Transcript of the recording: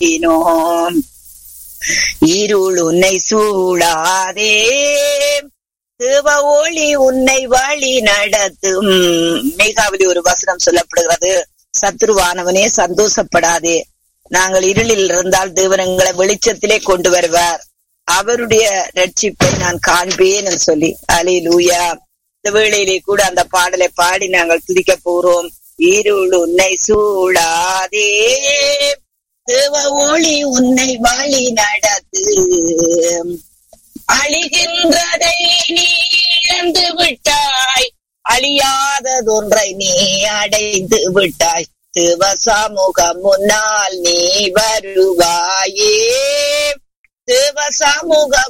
நோம் இருள் உன்னை சூடாதே தேவ ஒளி உன்னை வழி நடத்தும் மேகாவலி ஒரு வசனம் சொல்லப்படுகிறது சத்ருவானவனே சந்தோஷப்படாதே நாங்கள் இருளில் இருந்தால் தேவன் எங்களை வெளிச்சத்திலே கொண்டு வருவார் அவருடைய ரட்சிப்பை நான் காண்பேன் என்று சொல்லி அலி லூயா இந்த வேளையிலே கூட அந்த பாடலை பாடி நாங்கள் துதிக்க போறோம் இருள் உன்னை சூடாதே தேவ ஒளி உன்னை வழி நடத்து அழிகின்றதை நீ இழந்து விட்டாய் அழியாததொன்றை நீ அடைந்து விட்டாய் தேவ சமூகம் முன்னால் நீ வருவாயே தேவ சமூகம்